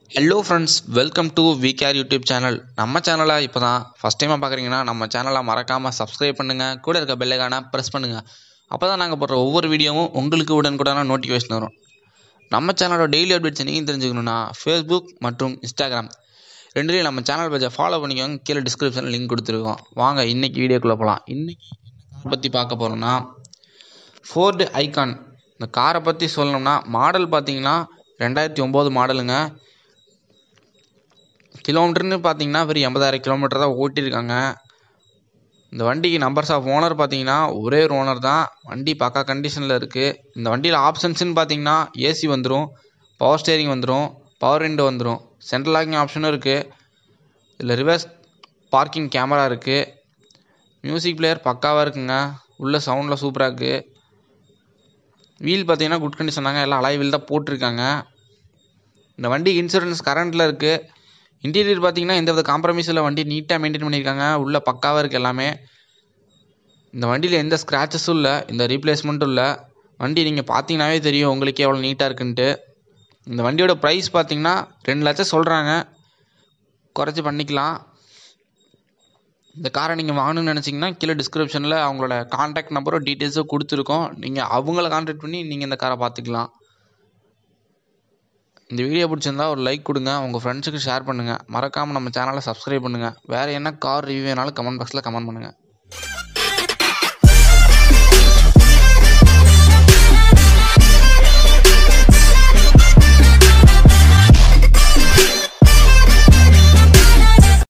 hello friends welcome to we care YouTube channel நம்ம சேனலை இப்போ தான் ஃபஸ்ட் டைமாக பார்க்குறீங்கன்னா நம்ம சேனலை மறக்காமல் சப்ஸ்கிரைப் பண்ணுங்கள் கூட இருக்க பெல்லைக்கான ப்ரெஸ் பண்ணுங்கள் அப்போ தான் நாங்கள் போடுற ஒவ்வொரு வீடியோவும் உங்களுக்கு உடனுக்குடான நோட்டிஃபிகேஷன் வரும் நம்ம சேனலோட டெய்லி அப்டேட்ஸ் நீங்கள் தெரிஞ்சுக்கணுன்னா ஃபேஸ்புக் மற்றும் இன்ஸ்டாகிராம் ரெண்டுலேயும் நம்ம சேனல் பேஜை ஃபாலோ பண்ணிக்கோங்க கீழே டிஸ்கிரிப்ஷனில் லிங்க் கொடுத்துருக்கோம் வாங்க இன்றைக்கி வீடியோக்குள்ளே போகலாம் இன்றைக்கி என்ன கார் பற்றி பார்க்க போகிறோம்னா ஃபோர்டு ஐகான் இந்த காரை பற்றி சொல்லணும்னா மாடல் பார்த்தீங்கன்னா ரெண்டாயிரத்தி ஒம்பது மாடலுங்க கிலோமீட்டர்னு பார்த்தீங்கன்னா வெறும் எண்பதாயிரம் கிலோமீட்டர் தான் ஓட்டியிருக்காங்க இந்த வண்டிக்கு நம்பர்ஸ் ஆஃப் ஓனர் பார்த்தீங்கன்னா ஒரே ஒரு ஓனர் தான் வண்டி பக்கா கண்டிஷனில் இருக்குது இந்த வண்டியில் ஆப்ஷன்ஸ்னு பார்த்தீங்கன்னா ஏசி வந்துடும் பவர் ஸ்டேரிங் வந்துடும் பவர் விண்டோ வந்துடும் சென்ட்ரல் லாக்கிங் ஆப்ஷனும் இருக்குது இதில் ரிவர்ஸ் பார்க்கிங் கேமரா இருக்குது மியூசிக் பிளேயர் பக்காவாக இருக்குங்க உள்ள சவுண்டில் சூப்பராக இருக்குது வீல் பார்த்தீங்கன்னா குட் கண்டிஷன் தாங்க எல்லாம் அலாய் வீல் தான் போட்டிருக்காங்க இந்த வண்டி இன்சூரன்ஸ் கரண்ட்டில் இருக்குது இன்டீரியர் பார்த்தீங்கன்னா எந்த வித காம்ப்ரமைஸும் இல்லை வண்டி நீட்டாக மெயின்டைன் பண்ணியிருக்காங்க உள்ள பக்காவாக இருக்குது எல்லாமே இந்த வண்டியில் எந்த ஸ்க்ராச்சஸும் இல்லை இந்த ரீப்ளேஸ்மெண்ட்டும் இல்லை வண்டி நீங்கள் பார்த்தீங்கன்னாவே தெரியும் உங்களுக்கே எவ்வளோ நீட்டாக இருக்குன்ட்டு இந்த வண்டியோட ப்ரைஸ் பார்த்தீங்கன்னா ரெண்டு லட்சம் சொல்கிறாங்க குறைச்சி பண்ணிக்கலாம் இந்த காரை நீங்கள் வாங்கணும்னு நினச்சிங்கன்னா கீழே டிஸ்கிரிப்ஷனில் அவங்களோட கான்டாக்ட் நம்பரும் டீட்டெயில்ஸும் கொடுத்துருக்கோம் நீங்கள் அவங்கள கான்டாக்ட் பண்ணி நீங்கள் இந்த காரை பார்த்துக்கலாம் இந்த வீடியோ பிடிச்சிருந்தா ஒரு லைக் கொடுங்க உங்கள் ஃப்ரெண்ட்ஸுக்கு ஷேர் பண்ணுங்கள் மறக்காமல் நம்ம சேனலை சப்ஸ்கிரைப் பண்ணுங்கள் வேறு என்ன கார் ரிவ்யூ வேணாலும் கமெண்ட் பாக்ஸில் கமெண்ட் பண்ணுங்கள்